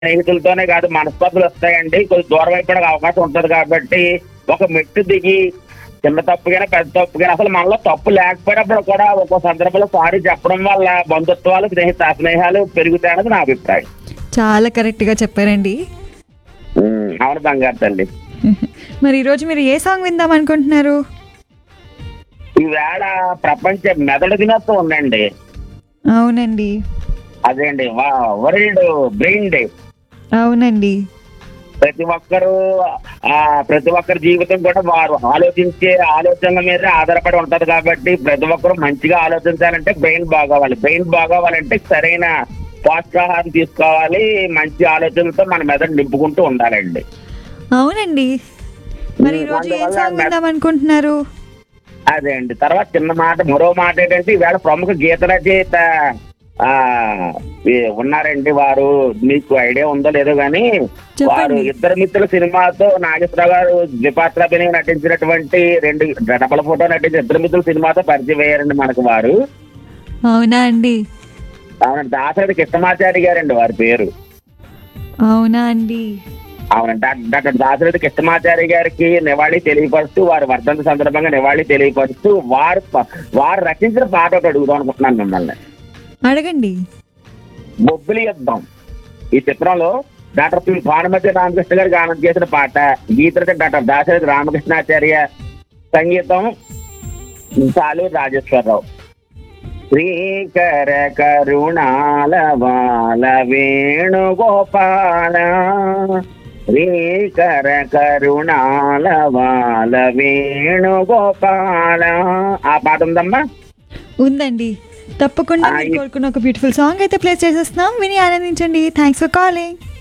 స్నేహితులతోనే కాదు మనస్పర్ధలు వస్తాయండి కొంచెం దూరం అయిపోయడానికి అవకాశం ఉంటుంది కాబట్టి ఒక మెట్టు దిగి చిన్న తప్పుకైనా పెద్ద తప్పుకైనా అసలు మనలో తప్పు లేకపోయినప్పుడు కూడా ఒక్కో సందర్భంలో సారీ చెప్పడం వల్ల బంధుత్వాలు స్నేహిత స్నేహాలు పెరుగుతాయన్నది నా అభిప్రాయం చాలా కరెక్ట్గా చెప్పారండి ఉమ్, అవును బంగారు తల్లి మరి ఈరోజు మీరు ఏ సాంగ్ విందాం అనుకుంటున్నారు ఈవేళ ప్రపంచ మెదడు దినోత్సవం ఉందండి అవునండి అదే అండి వరల్డ్ బ్రెయిన్ డే అవునండి ప్రతి ఒక్కరు ఆ ప్రతి ఒక్కరి జీవితం కూడా వారు ఆలోచించే ఆలోచనల మీద ఆధారపడి ఉంటది కాబట్టి ప్రతి ఒక్కరు మంచిగా ఆలోచించాలంటే బ్రెయిన్ బాగోవాలి బ్రెయిన్ బాగోవాలంటే సరైన పోషకాహారం తీసుకోవాలి మంచి ఆలోచనలతో మన మెదడు నింపుకుంటూ ఉండాలండి అవునండి మరి ఈరోజు ఏ అందువల్ల సాంగ్ మె- విందాం అనుకుంటున్నారు అదే అండి తర్వాత చిన్న మాట మరో మాట ఏంటంటే ఈవేళ ప్రముఖ గీత రచయిత ఆ ఈ ఉన్నారండి వారు మీకు ఐడియా ఉందో లేదో గానీ చెప్పండి. వారు ఇద్దరు మిత్రుల సినిమాతో నాగేశ్వరరావు గారు ద్విపాత్రాభినయం నటించినటువంటి రెండు డబల ఫోటో నటించిన ఇద్దరు మిత్రుల సినిమాతో పరిచయం అయ్యారండి మనకు వారు అవునా అండి అవునండి దాసరి కృష్ణమాచారి గారండి వారి పేరు అవునా అండి అవునండి డా- డాక్టర్ దాసరి కృష్ణమాచారి గారికి నివాళి తెలియపరుస్తూ వారి వర్ధంతి సందర్భంగా నివాళి తెలియపరుస్తూ వారు ప- వారు రచించిన పాట ఒకటి అడుగుదాం అనుకుంటున్నాను మిమ్మల్ని అడగండి బొబ్బిలి యుద్ధం ఈ చిత్రంలో డాక్టర్ పి భానుమతి రామకృష్ణ గారు గానం చేసిన పాట గీత డాక్టర్ దాశరథి రామకృష్ణాచార్య సంగీతం చాలు రాజేశ్వరరావు శ్రీకర కరుణాల బాల వేణుగోపాల శ్రీకర కరుణాల బాల వేణుగోపాల ఆ పాట ఉందమ్మా ఉందండి తప్పకుండా ఆ, మీరు ఈ- కోరుకున్న ఒక బ్యూటిఫుల్ సాంగ్ అయితే ప్లే చేసేస్తున్నాం విని ఆనందించండి థ్యాంక్స్ ఫర్ కాలింగ్